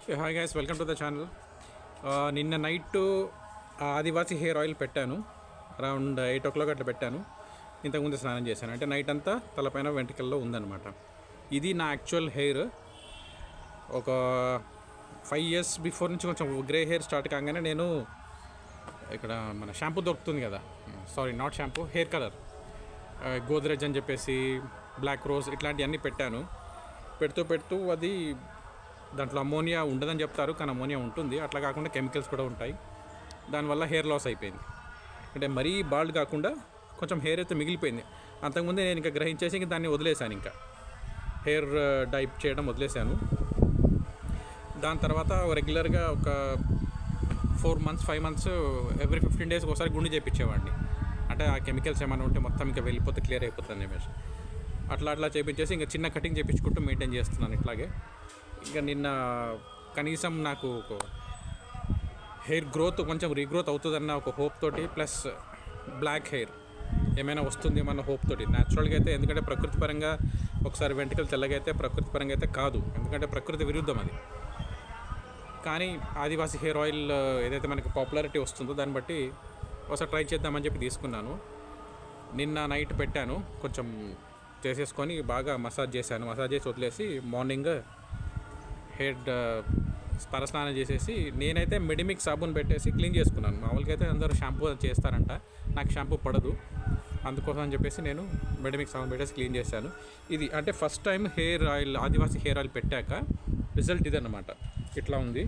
hi guys welcome to the channel నిన్న night Adivasi hair oil పెట్టాను around eight o'clock అట్లా పెట్టాను ఇంతకుముందు స్నానం చేశాను అంటే నైట్ అంతా తలపైన వెంట్రుకల్లో ఉందన్నమాట ఇది నా యాక్చువల్ హెయిర్ ఒక ఫైవ్ ఇయర్స్ బిఫోర్ నుంచి కొంచెం గ్రే హెయిర్ స్టార్ట్ కాగానే నేను ఇక్కడ మన షాంపూ దొరుకుతుంది కదా sorry not shampoo hair colour Godrej అని చెప్పేసి బ్లాక్ రోజ్ ఇట్లాంటివన్నీ పెట్టాను పెడుతూ పెడుతూ అది దాంట్లో అమోనియా ఉండదని చెప్తారు కానీ అమోనియా ఉంటుంది అట్లా కాకుండా కెమికల్స్ కూడా ఉంటాయి దానివల్ల హెయిర్ లాస్ అయిపోయింది అంటే మరీ బాల్డ్ కాకుండా కొంచెం హెయిర్ అయితే మిగిలిపోయింది అంతకుముందే నేను ఇంకా గ్రహించేసి ఇంకా దాన్ని వదిలేశాను ఇంకా హెయిర్ డైప్ చేయడం వదిలేశాను దాని తర్వాత రెగ్యులర్గా ఒక four months five months every fifteen డేస్కి ఒకసారి గుండు చేయించేవాడిని అంటే ఆ కెమికల్స్ ఏమైనా ఉంటే మొత్తం ఇంకా వెళ్ళిపోతే క్లియర్ అయిపోతుంది అనేసి అట్లా అట్లా చేపించేసి ఇంకా చిన్న కటింగ్ చేయించుకుంటూ మెయింటైన్ చేస్తున్నాను ఇట్లాగే ఇంకా నిన్న కనీసం నాకు ఒక హెయిర్ గ్రోత్ కొంచెం రీగ్రోత్ అవుతుందన్న ఒక హోప్ తోటి ప్లస్ బ్లాక్ హెయిర్ ఏమైనా వస్తుంది మన హోప్ తోటి న్యాచురల్గా అయితే ఎందుకంటే ప్రకృతి పరంగా ఒకసారి వెంట్రుకలు తెల్లగా అయితే ప్రకృతి పరంగా అయితే కాదు ఎందుకంటే ప్రకృతి విరుద్ధం అది కానీ ఆదివాసీ హెయిర్ ఆయిల్ ఏదైతే మనకి పాపులారిటీ వస్తుందో దాన్ని బట్టి ఒకసారి ట్రై చేద్దామని చెప్పి తీసుకున్నాను నిన్న నైట్ పెట్టాను కొంచెం చేసేసుకొని బాగా మసాజ్ చేశాను మసాజ్ చేసి వదిలేసి మార్నింగ్ హెడ్ పరస్నానం చేసేసి నేనైతే మెడిమిక్ సాబున్ పెట్టేసి క్లీన్ చేసుకున్నాను మామూలుగా అయితే అందరూ షాంపూ చేస్తారంట నాకు షాంపూ పడదు అందుకోసం అని చెప్పేసి నేను మెడిమిక్ సాబున్ పెట్టేసి క్లీన్ చేశాను ఇది అంటే first time hair oil Adivasi hair oil పెట్టాక రిజల్ట్ ఇదన్నమాట ఇట్లా ఉంది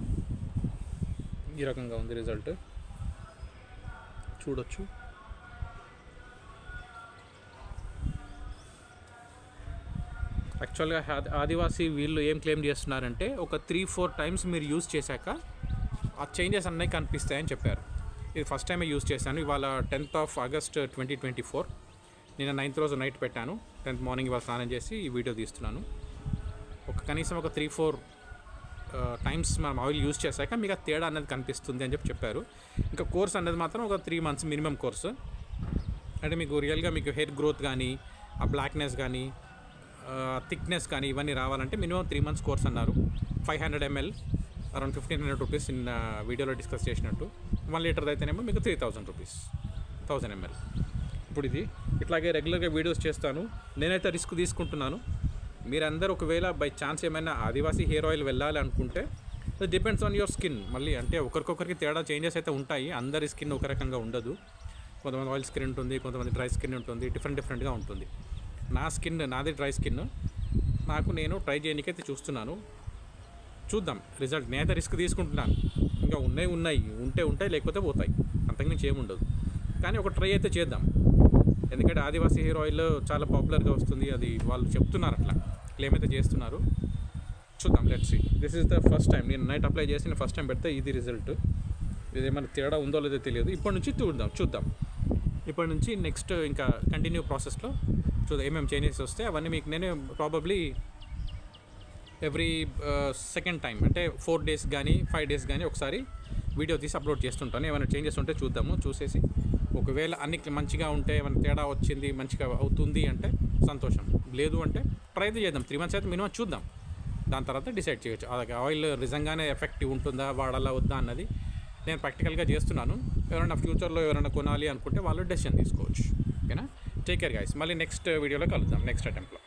ఈ రకంగా ఉంది రిజల్ట్ చూడొచ్చు యాక్చువల్గా ఆది- ఆదివాసీ వీళ్ళు ఏం క్లెయిమ్ చేస్తున్నారంటే ఒక త్రీ ఫోర్ టైమ్స్ మీరు యూజ్ చేశాక ఆ చేంజెస్ అన్నీ కనిపిస్తాయని చెప్పారు ఇది ఫస్ట్ టైమే యూజ్ చేశాను ఇవాళ tenth of August twenty twenty four నేను నైన్త్ రోజు నైట్ పెట్టాను టెన్త్ మార్నింగ్ ఇవాళ స్నానం చేసి ఈ వీడియో తీస్తున్నాను ఒక కనీసం ఒక త్రీ ఫోర్ టైమ్స్ మనం ఆయిల్ యూజ్ చేశాక మీకు ఆ తేడా అనేది కనిపిస్తుంది అని చెప్పి చెప్పారు ఇంకా కోర్స్ అనేది మాత్రం ఒక త్రీ మంత్స్ మినిమం కోర్సు అంటే మీకు రియల్గా మీకు హెయిర్ గ్రోత్ కానీ ఆ బ్లాక్నెస్ కానీ థిక్నెస్ కానీ ఇవన్నీ రావాలంటే మినిమం త్రీ మంత్స్ కోర్స్ అన్నారు five hundred ml around fifteen hundred rupees in వీడియోలో డిస్కస్ చేసినట్టు వన్ లీటర్ అయితేనేమో మీకు three thousand rupees thousand ml ఇప్పుడు ఇది ఇట్లాగే రెగ్యులర్గా వీడియోస్ చేస్తాను నేనైతే రిస్క్ తీసుకుంటున్నాను మీరందరూ ఒకవేళ బై ఛాన్స్ ఏమైనా ఆదివాసీ హెయిర్ ఆయిల్ వెళ్ళాలి అనుకుంటే it depends on your skin మళ్ళీ అంటే ఒకరికొకరికి తేడా చేంజెస్ అయితే ఉంటాయి అందరి స్కిన్ ఒక రకంగా ఉండదు కొంతమంది ఆయిల్ స్కిన్ ఉంటుంది కొంతమంది డ్రై స్కిన్ ఉంటుంది డిఫరెంట్ డిఫరెంట్గా ఉంటుంది నా స్కిన్ నాది డ్రై స్కిన్ నాకు నేను ట్రై చేయడానికైతే చూస్తున్నాను చూద్దాం రిజల్ట్ నేనైతే రిస్క్ తీసుకుంటున్నాను ఇంకా ఉన్నాయి ఉన్నాయి ఉంటే ఉంటాయి లేకపోతే పోతాయి అంతకుమించి ఏముండదు కానీ ఒక ట్రై అయితే చేద్దాం ఎందుకంటే ఆదివాసీ హెయిర్ ఆయిల్ చాలా పాపులర్గా వస్తుంది అది వాళ్ళు చెప్తున్నారు అట్లా క్లెయిమ్ అయితే చేస్తున్నారు చూద్దాం let see this is the first time నేను నైట్ అప్లై చేసిన ఫస్ట్ టైం పెడితే ఇది రిజల్ట్ ఇది ఏమైనా తేడా ఉందో లేదో తెలియదు ఇప్పటి నుంచి చూద్దాం చూద్దాం ఇప్పటి నుంచి నెక్స్ట్ ఇంకా కంటిన్యూ ప్రాసెస్లో చూద్దాం ఏమేమి చేంజెస్ వస్తే అవన్నీ మీకు నేను ప్రాబబ్లీ ఎవ్రీ సెకండ్ టైం అంటే ఫోర్ డేస్ కానీ ఫైవ్ డేస్ కానీ ఒకసారి వీడియో తీసి అప్లోడ్ చేస్తుంటాను ఏమైనా చేంజెస్ ఉంటే చూద్దాము చూసేసి ఒకవేళ అన్ని మంచిగా ఉంటే ఏమైనా తేడా వచ్చింది మంచిగా అవుతుంది అంటే సంతోషం లేదు అంటే ట్రై అయితే చేద్దాం త్రీ మంత్స్ అయితే మినిమం చూద్దాం దాని తర్వాత డిసైడ్ చేయొచ్చు అలాగే ఆయిల్ నిజంగానే ఎఫెక్టివ్ ఉంటుందా వాడాలా వద్దా అన్నది నేను ప్రాక్టికల్గా చేస్తున్నాను ఎవరైనా ఫ్యూచర్లో ఎవరైనా కొనాలి అనుకుంటే వాళ్ళు డెసిషన్ తీసుకోవచ్చు ఓకేనా టేక్ కేర్ గైస్ మళ్ళీ నెక్స్ట్ వీడియోలో కలుద్దాం నెక్స్ట్ అటెంప్ట్లో